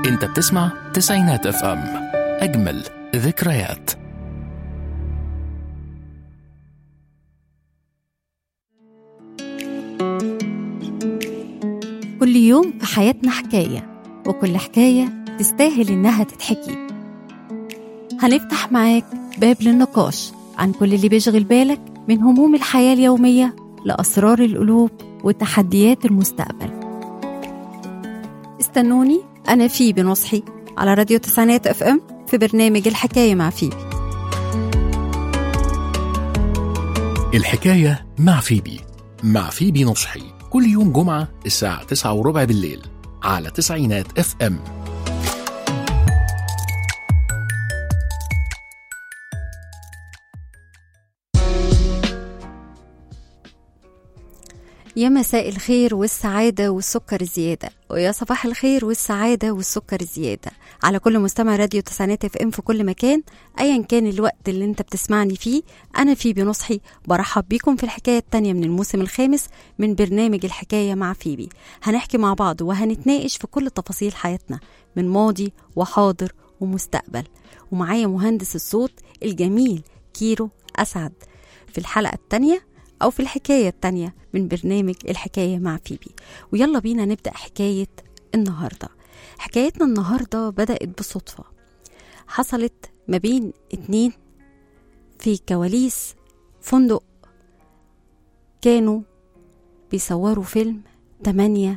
انت بتسمع تسعينات اف ام اجمل ذكريات كل يوم في حياتنا حكاية وكل حكاية تستاهل إنها تتحكي هنفتح معاك باب للنقاش عن كل اللي بيشغل بالك من هموم الحياة اليومية لأسرار القلوب وتحديات المستقبل استنوني أنا فيبي نصحي على راديو تسعينات اف ام في برنامج الحكاية مع فيبي الحكاية مع فيبي مع فيبي نصحي كل يوم جمعة الساعة تسعة وربع بالليل على تسعينات اف ام يا مساء الخير والسعادة والسكر الزيادة ويا صباح الخير والسعادة والسكر الزيادة على كل مستمع راديو تسعينات اف ام في كل مكان ايا كان الوقت اللي انت بتسمعني فيه انا فيبي نصحي برحب بيكم في الحكاية التانية من الموسم الخامس من برنامج الحكاية مع فيبي هنحكي مع بعض وهنتناقش في كل تفاصيل حياتنا من ماضي وحاضر ومستقبل ومعايا مهندس الصوت الجميل كيرو أسعد في الحلقة التانية أو في الحكاية التانية من برنامج الحكاية مع فيبي ويلا بينا نبدأ حكاية النهاردة حكايتنا النهاردة بدأت بصدفة حصلت ما بين اتنين في كواليس فندق كانوا بيصوروا فيلم 8%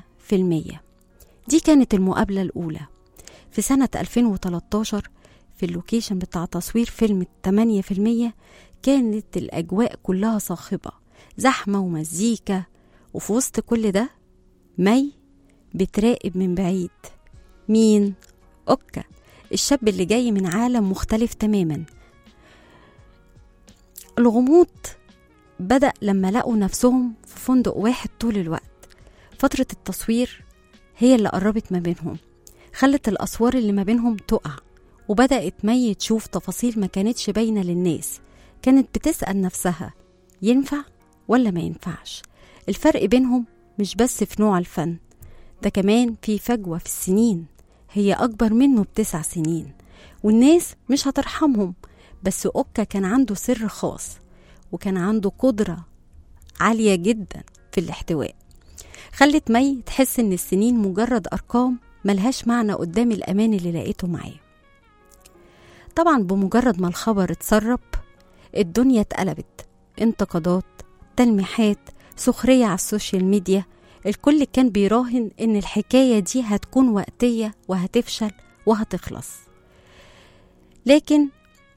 دي كانت المقابلة الأولى في سنة 2013 في اللوكيشن بتاع تصوير فيلم 8% كانت الأجواء كلها صاخبة زحمة ومزيكا وفي وسط كل ده مي بتراقب من بعيد مين؟ أوكا الشاب اللي جاي من عالم مختلف تماما الغموض بدأ لما لقوا نفسهم في فندق واحد طول الوقت فترة التصوير هي اللي قربت ما بينهم خلت الأسوار اللي ما بينهم تقع وبدأت مي تشوف تفاصيل ما كانتش باينة للناس كانت بتسأل نفسها ينفع ولا ما ينفعش الفرق بينهم مش بس في نوع الفن ده كمان في فجوة في السنين هي أكبر منه بتسع سنين والناس مش هترحمهم بس أوكا كان عنده سر خاص وكان عنده قدرة عالية جدا في الاحتواء خلت مي تحس إن السنين مجرد أرقام ملهاش معنى قدام الأمان اللي لقيته معاه طبعا بمجرد ما الخبر اتسرب الدنيا اتقلبت انتقادات تلميحات سخرية على السوشيال ميديا الكل كان بيراهن ان الحكاية دي هتكون وقتية وهتفشل وهتخلص لكن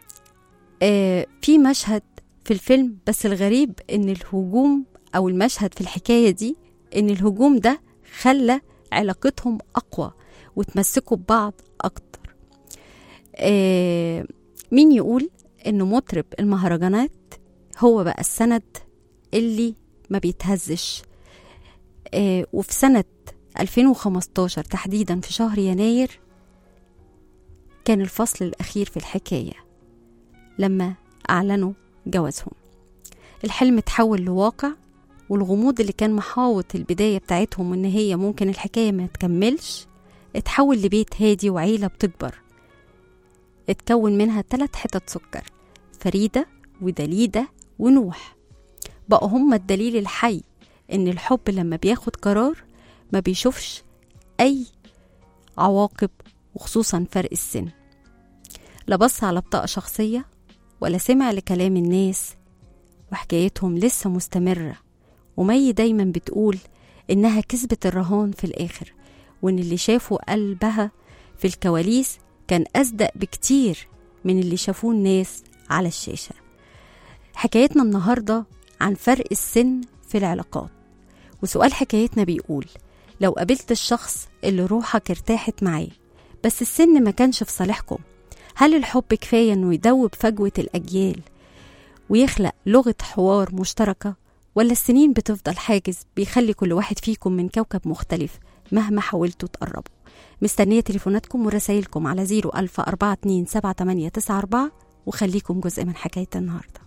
آه في مشهد في الفيلم بس الغريب ان الهجوم او المشهد في الحكاية دي ان الهجوم ده خلى علاقتهم اقوى وتمسكوا ببعض اكتر آه مين يقول ان مطرب المهرجانات هو بقى السند اللي ما بيتهزش آه وفي سنة 2015 تحديدا في شهر يناير كان الفصل الأخير في الحكاية لما أعلنوا جوازهم الحلم اتحول لواقع والغموض اللي كان محاوط البداية بتاعتهم إن هي ممكن الحكاية ما تكملش اتحول لبيت هادي وعيلة بتكبر اتكون منها ثلاث حتت سكر فريدة ودليدة ونوح بقوا هما الدليل الحي ان الحب لما بياخد قرار ما بيشوفش اي عواقب وخصوصا فرق السن لا بص على بطاقة شخصية ولا سمع لكلام الناس وحكايتهم لسه مستمرة ومي دايما بتقول إنها كسبت الرهان في الآخر وإن اللي شافوا قلبها في الكواليس كان أصدق بكتير من اللي شافوه الناس على الشاشة حكايتنا النهاردة عن فرق السن في العلاقات وسؤال حكايتنا بيقول لو قابلت الشخص اللي روحك ارتاحت معاه بس السن ما كانش في صالحكم هل الحب كفاية انه يدوب فجوة الأجيال ويخلق لغة حوار مشتركة ولا السنين بتفضل حاجز بيخلي كل واحد فيكم من كوكب مختلف مهما حاولتوا تقربوا مستنية تليفوناتكم ورسايلكم على 010427894 وخليكم جزء من حكاية النهارده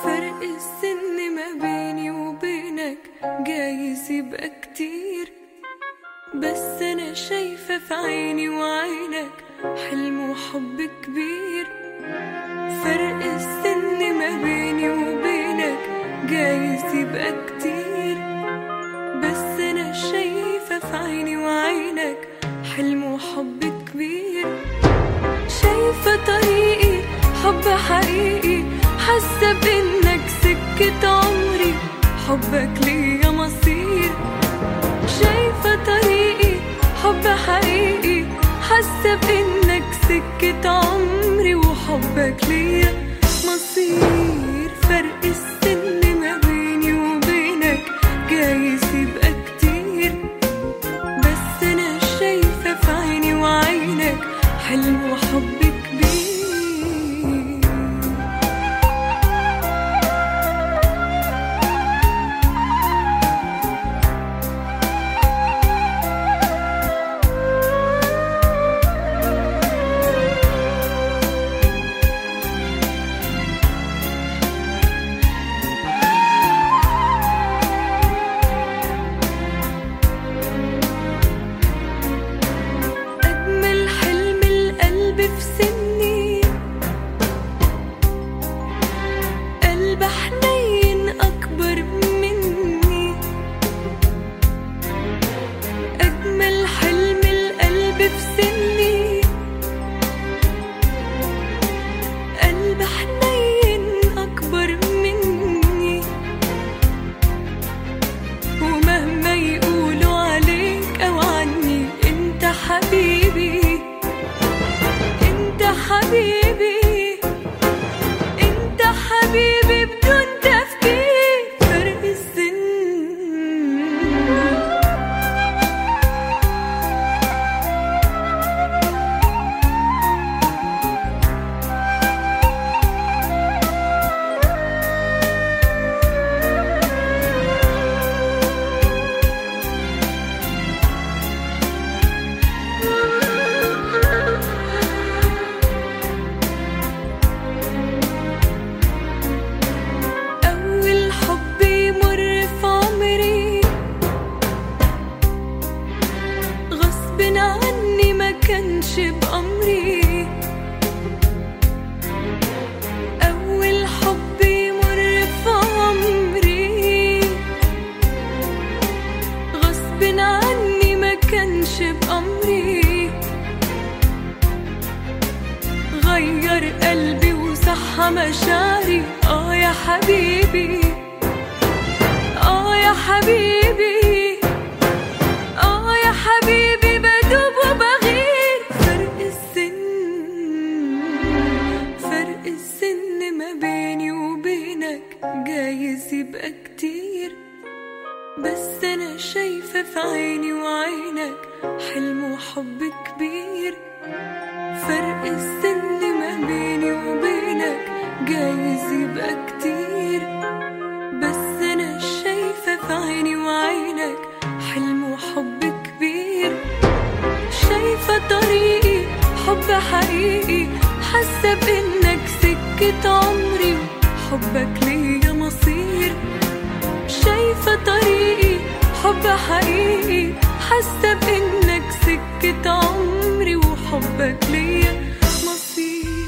فرق السن ما بيني وبينك جايز يبقى كتير بس انا شايفة في عيني وعينك حلم وحب كبير فرق السن ما بيني وبينك جايز يبقى كتير بس انا شايفة في عيني وعينك حلم وحب كبير شايفة طريقي حب حقيقي حاسة بإنك سكة عمري حبك ليا مصير شايفة طريقي حب حقيقي حاسة بإنك سكة عمري وحبك ليا مصير فرق السن ما بيني وبينك جايز يبقى كتير بس أنا شايفة في عيني وعينك حلم وحب كبير أجمل حلم القلب في سني قلب حنين أكبر مني أجمل حلم القلب في سني قلب حنين أكبر مني ومهما يقولوا عليك أو عني أنت حبيبي أنت حبيبي أنت حبيبي بدون تفكير فرق السن أول حب يمر في عمري غصب عني ما كانش بأمري أول حب يمر في عمري غصب عني ما كانش بأمري غير قلبي وصحى مشاعري اه يا حبيبي اه يا حبيبي اه يا حبيبي بدوب وبغير فرق السن فرق السن ما بيني وبينك جايز يبقى كتير بس انا شايفة في عيني وعينك حلم وحب كبير فرق السن ما بيني وبينك جايز يبقى كتير بس انا شايفة في عيني وعينك حلم وحب كبير شايفة طريقي حب حقيقي حاسة بإنك سكة عمري وحبك ليا مصير شايفة طريقي حب حقيقي حاسة بإنك سكة عمري وحبك ليا مصير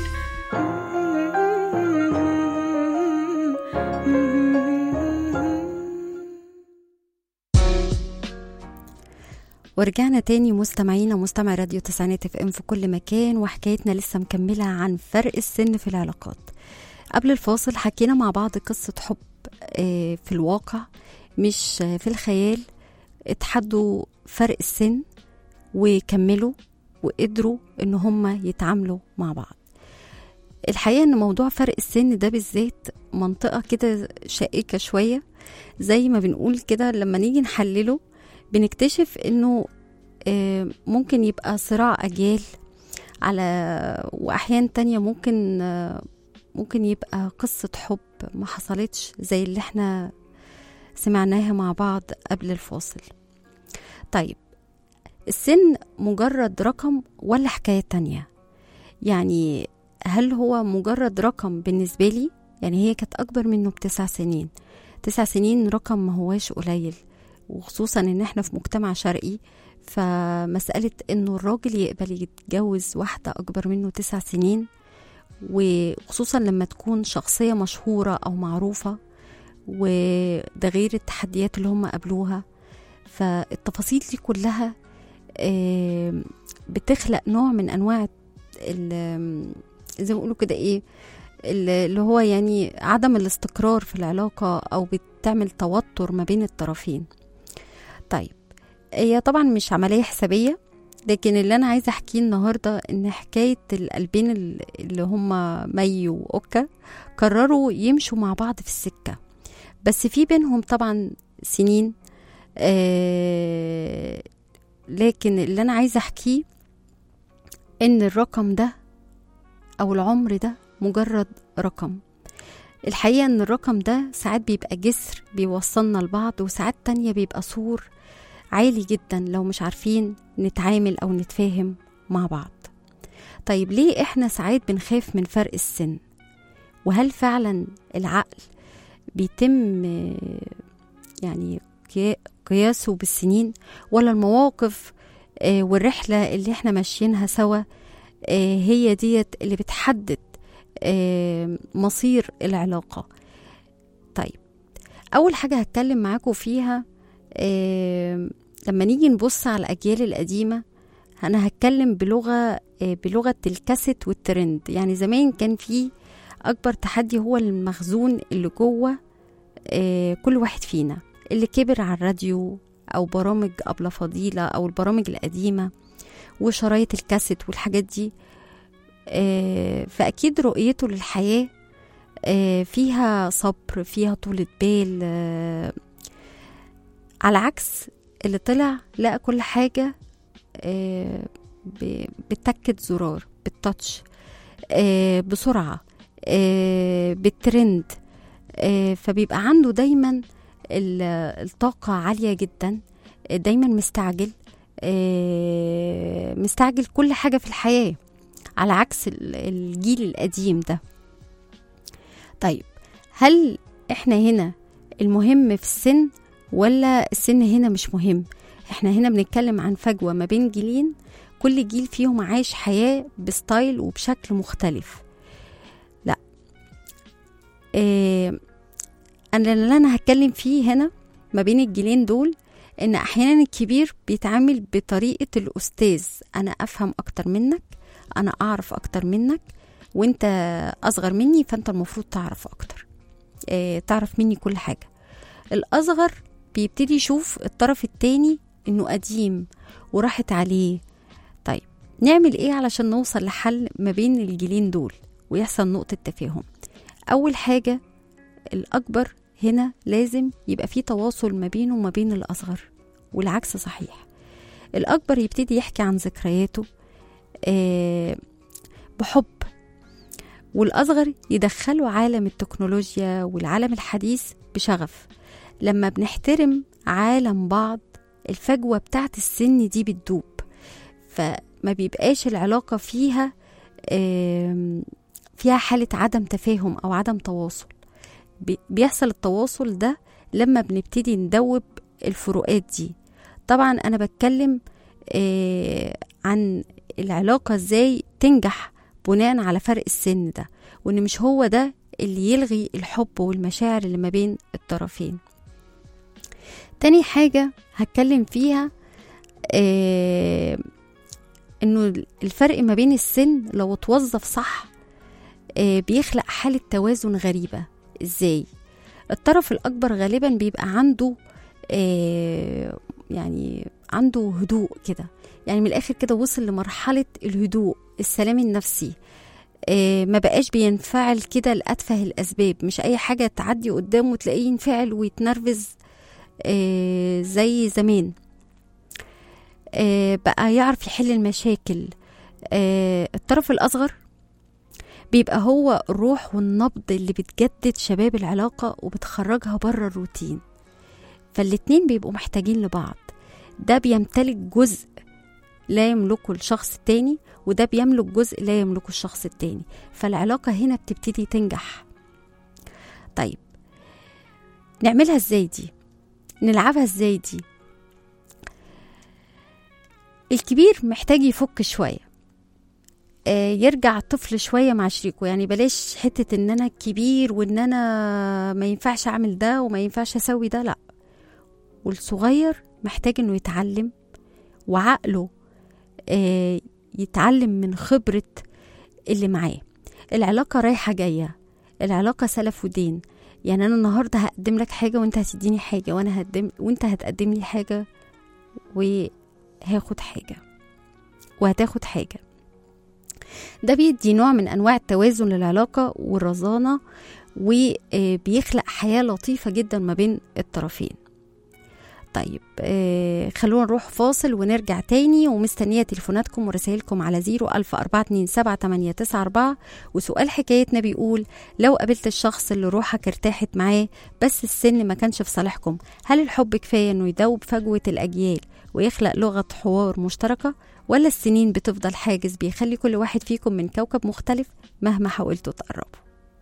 ورجعنا تاني مستمعينا مستمع راديو تسعينات اف ام في كل مكان وحكايتنا لسه مكملة عن فرق السن في العلاقات قبل الفاصل حكينا مع بعض قصة حب آه، في الواقع مش آه، في الخيال اتحدوا فرق السن وكملوا وقدروا ان هم يتعاملوا مع بعض الحقيقة ان موضوع فرق السن ده بالذات منطقة كده شائكة شوية زي ما بنقول كده لما نيجي نحلله بنكتشف انه آه، ممكن يبقى صراع اجيال على واحيان تانية ممكن آه، ممكن يبقى قصة حب ما حصلتش زي اللي احنا سمعناها مع بعض قبل الفاصل طيب السن مجرد رقم ولا حكاية تانية يعني هل هو مجرد رقم بالنسبة لي يعني هي كانت أكبر منه بتسع سنين تسع سنين رقم ما هواش قليل وخصوصا ان احنا في مجتمع شرقي فمسألة انه الراجل يقبل يتجوز واحدة اكبر منه تسع سنين وخصوصا لما تكون شخصية مشهورة او معروفة وده غير التحديات اللي هم قابلوها فالتفاصيل دي كلها آم، بتخلق نوع من انواع ال- زي ما بيقولوا كده ايه ال- اللي هو يعني عدم الاستقرار في العلاقة أو بتعمل توتر ما بين الطرفين طيب هي طبعا مش عملية حسابية لكن اللي أنا عايزة أحكيه النهاردة إن حكاية القلبين ال- اللي هما مي وأوكا قرروا يمشوا مع بعض في السكة بس في بينهم طبعا سنين آه لكن اللي أنا عايزة أحكيه إن الرقم ده أو العمر ده مجرد رقم الحقيقة ان الرقم ده ساعات بيبقى جسر بيوصلنا لبعض وساعات تانية بيبقى سور عالي جدا لو مش عارفين نتعامل او نتفاهم مع بعض طيب ليه احنا ساعات بنخاف من فرق السن وهل فعلا العقل بيتم آه، يعني قيا- قياسه بالسنين ولا المواقف آه، والرحلة اللي احنا ماشيينها سوا آه، هي ديت اللي بتحدد آه، مصير العلاقة طيب أول حاجة هتكلم معاكم فيها آه، لما نيجي نبص على الأجيال القديمة أنا هتكلم بلغة آه، بلغة الكاسيت والترند يعني زمان كان في أكبر تحدي هو المخزون اللي جوه آه، كل واحد فينا اللي كبر على الراديو أو برامج أبلة فضيلة أو البرامج القديمة وشرايط الكاسيت والحاجات دي آه، فأكيد رؤيته للحياة آه، فيها صبر فيها طولة بال آه، على عكس اللي طلع لقى كل حاجة آه، ب- بتكة زرار بالتاتش آه، بسرعة آه، بالترند آه، فبيبقى عنده دايما ال- الطاقة عالية جدا آه، دايما مستعجل آه، مستعجل كل حاجة في الحياة على عكس ال- الجيل القديم ده طيب هل احنا هنا المهم في السن ولا السن هنا مش مهم احنا هنا بنتكلم عن فجوة ما بين جيلين كل جيل فيهم عايش حياة بستايل وبشكل مختلف لا إيه انا اللي انا هتكلم فيه هنا ما بين الجيلين دول ان احيانا الكبير بيتعامل بطريقة الاستاذ انا افهم اكتر منك انا اعرف اكتر منك وانت اصغر مني فانت المفروض تعرف اكتر اه تعرف مني كل حاجة الاصغر بيبتدي يشوف الطرف التاني انه قديم وراحت عليه طيب نعمل ايه علشان نوصل لحل ما بين الجيلين دول ويحصل نقطة تفاهم اول حاجة الاكبر هنا لازم يبقى في تواصل ما بينه وما بين الاصغر والعكس صحيح الاكبر يبتدي يحكي عن ذكرياته آه، بحب والأصغر يدخلوا عالم التكنولوجيا والعالم الحديث بشغف لما بنحترم عالم بعض الفجوة بتاعت السن دي بتدوب فما بيبقاش العلاقة فيها آم، فيها حالة عدم تفاهم أو عدم تواصل بي- بيحصل التواصل ده لما بنبتدي ندوب الفروقات دي طبعا أنا بتكلم آه، عن العلاقة ازاي تنجح بناء على فرق السن ده وان مش هو ده اللي يلغي الحب والمشاعر اللي ما بين الطرفين تاني حاجة هتكلم فيها آه انه الفرق ما بين السن لو اتوظف صح آه بيخلق حالة توازن غريبة ازاي الطرف الاكبر غالبا بيبقى عنده آه يعني عنده هدوء كده يعني من الاخر كده وصل لمرحله الهدوء السلام النفسي آه ما بقاش بينفعل كده لأتفه الأسباب مش أي حاجة تعدي قدامه تلاقيه ينفعل ويتنرفز آه زي زمان آه بقى يعرف يحل المشاكل آه الطرف الأصغر بيبقى هو الروح والنبض اللي بتجدد شباب العلاقة وبتخرجها بره الروتين فالاتنين بيبقوا محتاجين لبعض ده بيمتلك جزء لا يملكه الشخص التاني وده بيملك جزء لا يملكه الشخص التاني فالعلاقة هنا بتبتدي تنجح طيب نعملها ازاي دي نلعبها ازاي دي الكبير محتاج يفك شوية آه، يرجع الطفل شوية مع شريكه يعني بلاش حتة ان انا الكبير وان انا ما ينفعش اعمل ده وما ينفعش اسوي ده لا والصغير محتاج انه يتعلم وعقله آه، يتعلم من خبرة اللي معاه العلاقة رايحة جاية العلاقة سلف ودين يعني أنا النهاردة هقدم لك حاجة وأنت هتديني حاجة وأنا هقدم وأنت هتقدم لي حاجة وهاخد حاجة وهتاخد حاجة ده بيدي نوع من أنواع التوازن للعلاقة والرزانة وبيخلق حياة لطيفة جدا ما بين الطرفين طيب آه خلونا نروح فاصل ونرجع تاني ومستنية تليفوناتكم ورسائلكم على زيرو ألف أربعة اتنين سبعة تمانية تسعة أربعة وسؤال حكايتنا بيقول لو قابلت الشخص اللي روحك ارتاحت معاه بس السن ما كانش في صالحكم هل الحب كفاية انه يدوب فجوة الأجيال ويخلق لغة حوار مشتركة ولا السنين بتفضل حاجز بيخلي كل واحد فيكم من كوكب مختلف مهما حاولتوا تقربوا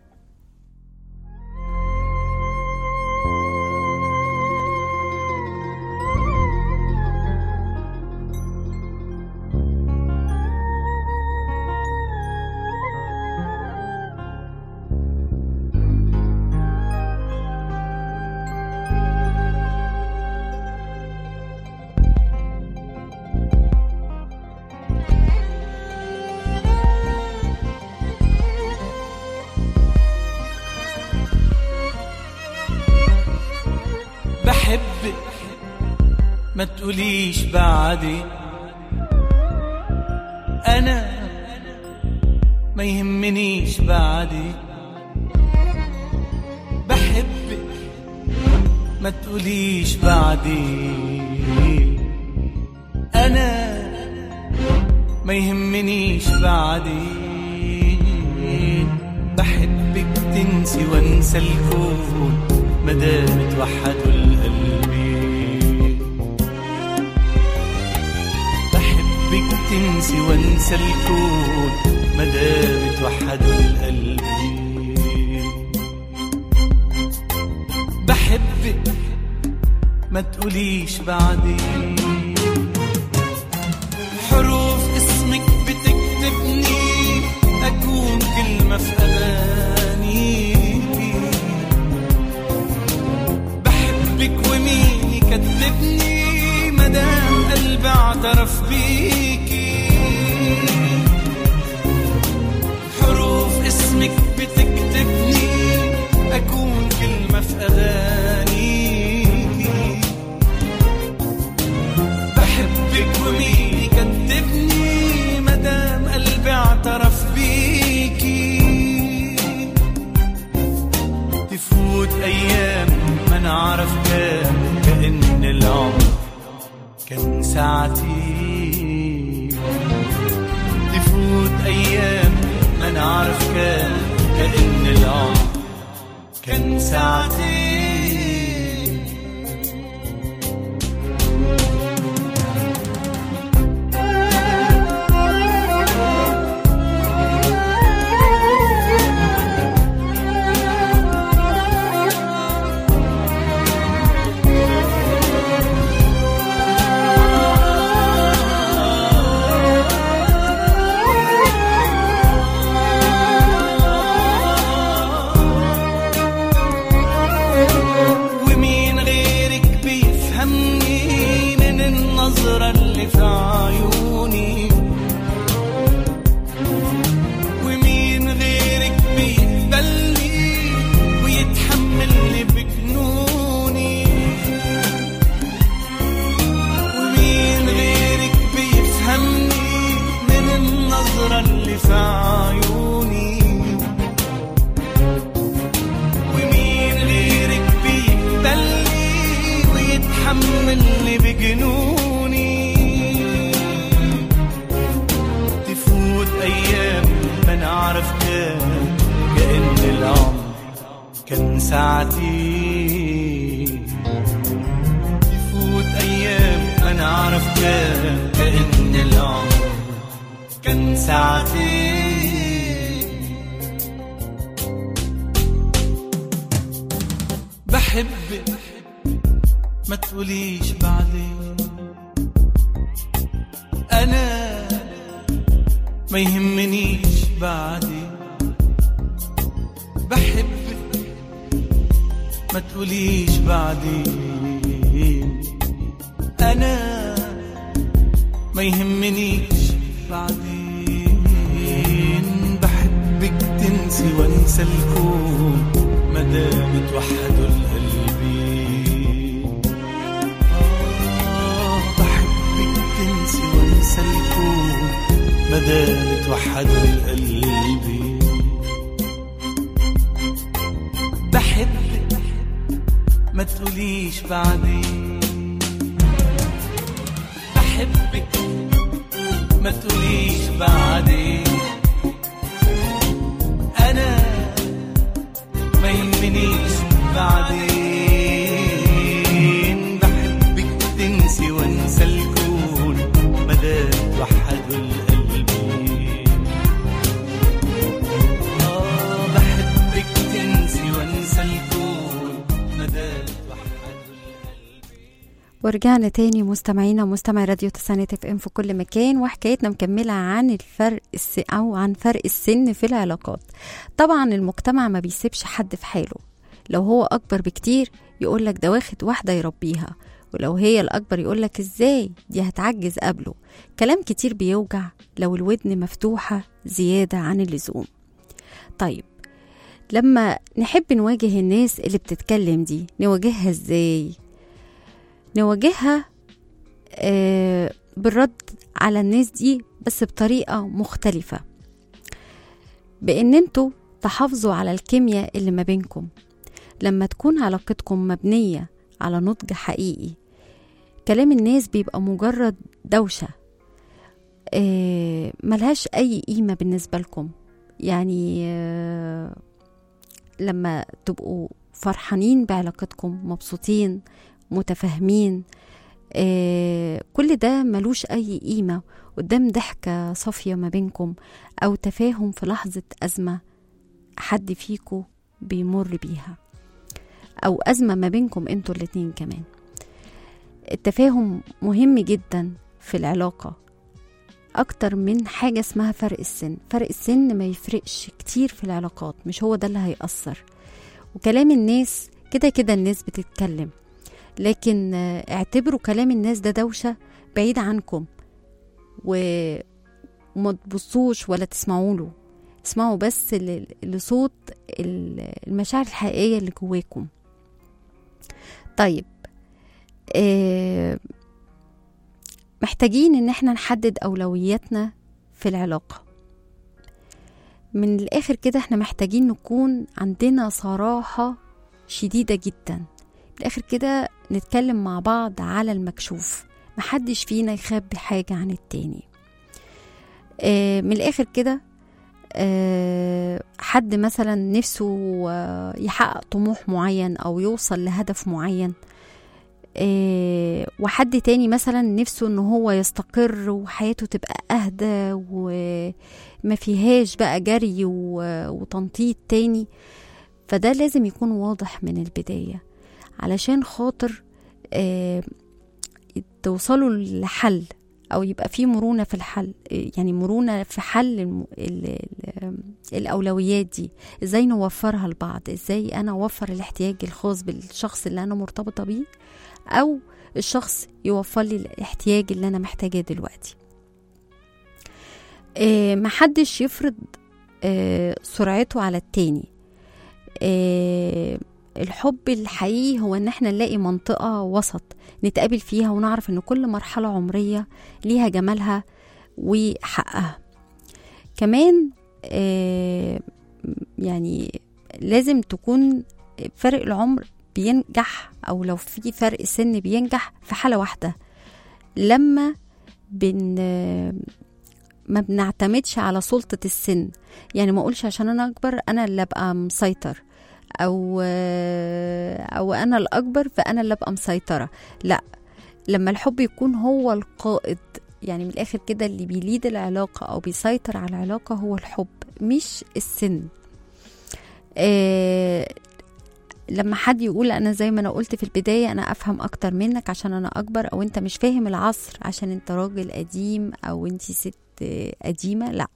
بحبك ما تقوليش بعدي انا ما يهمنيش بعدي بحبك ما تقوليش بعدي انا ما يهمنيش بعدي بحبك تنسي وانسى الكون مدام توحدوا القلب بحبك تنسي وانسى الكون مدام توحدوا القلب بحبك ما تقوليش بعدين حروف اسمك بتكتبني أكون كلمة في أغانيكي بحبك ومين يكذبني مدام قلبي اعترف بيكي حروف اسمك بتكتبني أكون كلمة في أغانيكي بحبك ومين يكذبني مدام قلبي اعترف بيكي تفوت ايام ما نعرف كام كأن العمر كان ساعتين تفوت ايام ما نعرف كام كأن العمر كان ساعتين ومين غيرك بيفهمني من النظرة اللي في عيوني ومين غيرك بيقبلني ويتحملني بجنوني ومين غيرك بيفهمني من النظرة اللي في عيوني ومين غيرك بيقبلني ويتحملني بجنوني تفوت ايام ما نعرف كام كأن العمر كان ساعتين تفوت ايام ما نعرف كام كأن العمر كان ساعتين بحبك ما تقوليش بعدين انا ما يهمنيش بعدين بحبك ما تقوليش بعدين انا ما يهمنيش بعدين بحبك تنسي وانسى الكون مدام توحدوا القلبين آه بحبك تنسي وانسى الكون مدام توحدوا القلبين بحبك ما تقوليش بعدين بحبك ما تقوليش بعدين انا ما يهمنيش بعدين بحبك تنسي وانسى الكون مدام توحدوا القلبين آه بحبك تنسي وانسى الكون مدام توحدوا القلبين ورجعنا تاني مستمعينا مستمع راديو تسعينات اف ام في كل مكان وحكايتنا مكملة عن الفرق الس... أو عن فرق السن في العلاقات طبعا المجتمع ما بيسيبش حد في حاله لو هو أكبر بكتير يقولك ده واخد واحدة يربيها ولو هي الأكبر يقولك ازاي دي هتعجز قبله كلام كتير بيوجع لو الودن مفتوحة زيادة عن اللزوم طيب لما نحب نواجه الناس اللي بتتكلم دي نواجهها ازاي نواجهها آه، بالرد على الناس دي بس بطريقة مختلفة بإن انتوا تحافظوا على الكيمياء اللي ما بينكم لما تكون علاقتكم مبنية على نضج حقيقي كلام الناس بيبقى مجرد دوشة آه، ملهاش أي قيمة بالنسبة لكم يعني آه، لما تبقوا فرحانين بعلاقتكم مبسوطين متفاهمين آه، كل ده ملوش أي قيمة قدام ضحكة صافية ما بينكم أو تفاهم في لحظة أزمة حد فيكو بيمر بيها أو أزمة ما بينكم انتوا الاتنين كمان التفاهم مهم جدا في العلاقة أكتر من حاجة اسمها فرق السن فرق السن ما يفرقش كتير في العلاقات مش هو ده اللي هيأثر وكلام الناس كده كده الناس بتتكلم لكن آه، اعتبروا كلام الناس ده دوشة بعيد عنكم و... وما تبصوش ولا تسمعوا له اسمعوا بس ل- لصوت ال- المشاعر الحقيقية اللي جواكم طيب آه، محتاجين ان احنا نحدد اولوياتنا في العلاقة من الاخر كده احنا محتاجين نكون عندنا صراحة شديدة جدا من الاخر كده نتكلم مع بعض على المكشوف محدش فينا يخبي حاجة عن التاني آه، من الاخر كده آه، حد مثلا نفسه آه، يحقق طموح معين او يوصل لهدف معين آه، وحد تاني مثلا نفسه ان هو يستقر وحياته تبقى اهدى وما فيهاش بقى جري و- وتنطيط تاني فده لازم يكون واضح من البداية علشان خاطر آه، توصلوا لحل او يبقى في مرونه في الحل يعني مرونه في حل الم- ال- ال- الاولويات دي ازاي نوفرها لبعض ازاي انا اوفر الاحتياج الخاص بالشخص اللي انا مرتبطه بيه او الشخص يوفر لي الاحتياج اللي انا محتاجاه دلوقتي آه، محدش يفرض آه، سرعته على التاني آه، الحب الحقيقي هو ان احنا نلاقي منطقة وسط نتقابل فيها ونعرف ان كل مرحلة عمرية ليها جمالها وحقها كمان آه، يعني لازم تكون فرق العمر بينجح او لو في فرق سن بينجح في حالة واحدة لما بن ما بنعتمدش على سلطة السن يعني ما اقولش عشان انا اكبر انا اللي ابقى مسيطر او او انا الاكبر فانا اللي ابقى مسيطره لا لما الحب يكون هو القائد يعني من الاخر كده اللي بيليد العلاقه او بيسيطر على العلاقه هو الحب مش السن آه لما حد يقول انا زي ما انا قلت في البدايه انا افهم اكتر منك عشان انا اكبر او انت مش فاهم العصر عشان انت راجل قديم او انت ست قديمه لا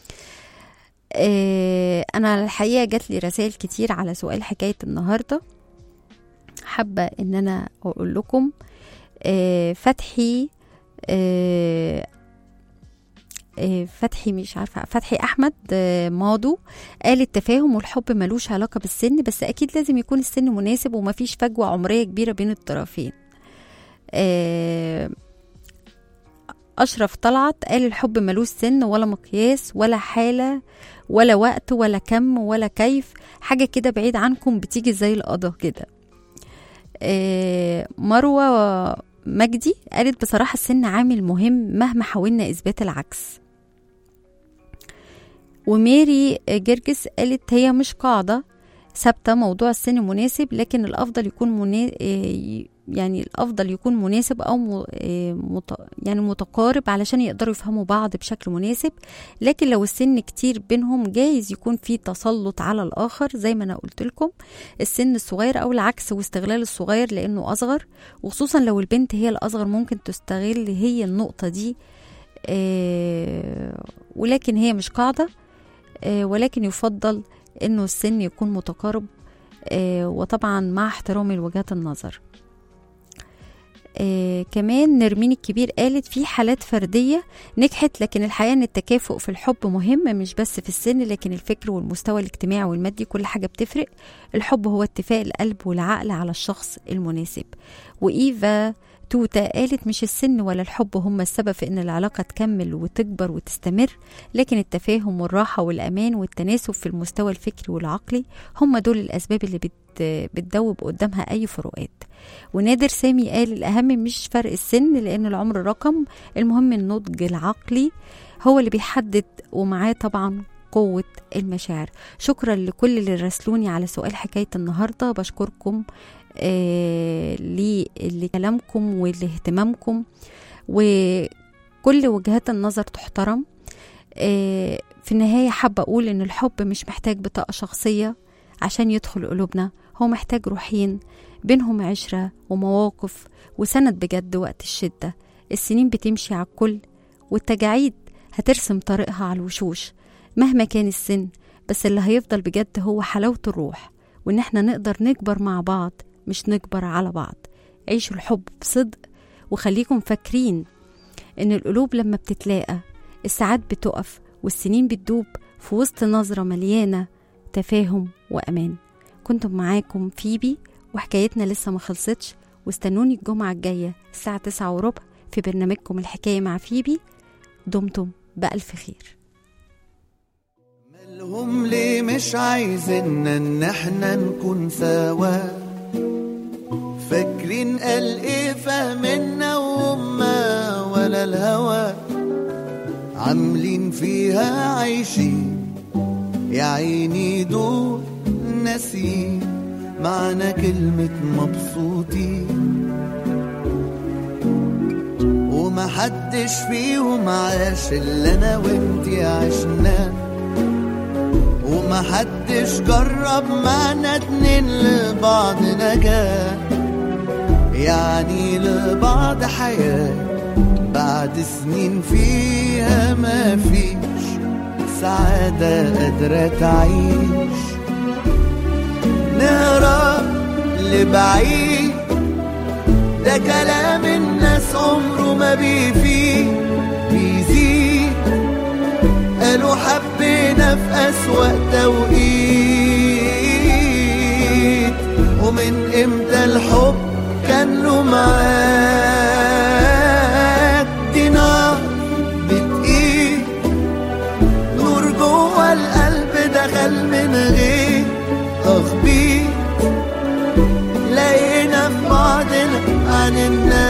آه، انا الحقيقه جات لي رسائل كتير على سؤال حكايه النهارده حابه ان انا اقول لكم آه، فتحي آه، آه، فتحي مش عارفه فتحي احمد آه، ماضو قال التفاهم والحب ملوش علاقه بالسن بس اكيد لازم يكون السن مناسب ومفيش فجوه عمريه كبيره بين الطرفين آه، اشرف طلعت قال الحب ملوش سن ولا مقياس ولا حاله ولا وقت ولا كم ولا كيف حاجه كده بعيد عنكم بتيجي زي القضاء كده آه، مروه مجدي قالت بصراحه السن عامل مهم مهما حاولنا اثبات العكس وميري جرجس قالت هي مش قاعده ثابته موضوع السن مناسب لكن الافضل يكون منا... آه، يعني الافضل يكون مناسب او م... آه، مت... يعني متقارب علشان يقدروا يفهموا بعض بشكل مناسب لكن لو السن كتير بينهم جايز يكون في تسلط على الاخر زي ما انا قلت لكم السن الصغير او العكس واستغلال الصغير لانه اصغر وخصوصا لو البنت هي الاصغر ممكن تستغل هي النقطه دي آه، ولكن هي مش قاعده آه، ولكن يفضل انه السن يكون متقارب آه، وطبعا مع احترام الوجهات النظر آه كمان نرمين الكبير قالت في حالات فردية نجحت لكن الحقيقة ان التكافؤ في الحب مهم مش بس في السن لكن الفكر والمستوى الاجتماعي والمادي كل حاجة بتفرق الحب هو اتفاق القلب والعقل على الشخص المناسب وإيفا توتا قالت مش السن ولا الحب هم السبب في ان العلاقة تكمل وتكبر وتستمر لكن التفاهم والراحة والأمان والتناسب في المستوى الفكري والعقلي هم دول الأسباب اللي بت بتدوب قدامها أي فروقات ونادر سامي قال الأهم مش فرق السن لأن العمر رقم المهم النضج العقلي هو اللي بيحدد ومعاه طبعا قوة المشاعر شكرا لكل اللي راسلوني على سؤال حكاية النهاردة بشكركم آه لكلامكم ولاهتمامكم وكل وجهات النظر تحترم آه في النهاية حابة أقول إن الحب مش محتاج بطاقة شخصية عشان يدخل قلوبنا هو محتاج روحين بينهم عشرة ومواقف وسند بجد وقت الشدة السنين بتمشي على الكل والتجاعيد هترسم طريقها على الوشوش مهما كان السن بس اللي هيفضل بجد هو حلاوة الروح وإن احنا نقدر نكبر مع بعض مش نكبر على بعض عيشوا الحب بصدق وخليكم فاكرين إن القلوب لما بتتلاقى الساعات بتقف والسنين بتدوب في وسط نظرة مليانة تفاهم وأمان كنتم معاكم فيبي وحكايتنا لسه ما خلصتش واستنوني الجمعة الجاية الساعة تسعة وربع في برنامجكم الحكاية مع فيبي دمتم بألف خير مالهم ليه مش عايزيننا ان احنا نكون سوا فاكرين قال ايه فاهمنا وهما ولا الهوى عاملين فيها عايشين يا عيني دول ناسين معنى كلمة مبسوطين ومحدش فيهم عاش اللي انا وانتي عشناه ومحدش جرب معنا اتنين لبعض نجاة يعني لبعض حياة بعد سنين فيها ما فيش سعادة قادرة تعيش نهرب لبعيد ده كلام الناس عمره ما بيفيد بيزيد قالوا حبينا في أسوأ توقيت ومن امتى الحب كان له معاد دي نار بتقيل نور جوه القلب دخل من غير تخبيط لقينا في بعضنا عن الناس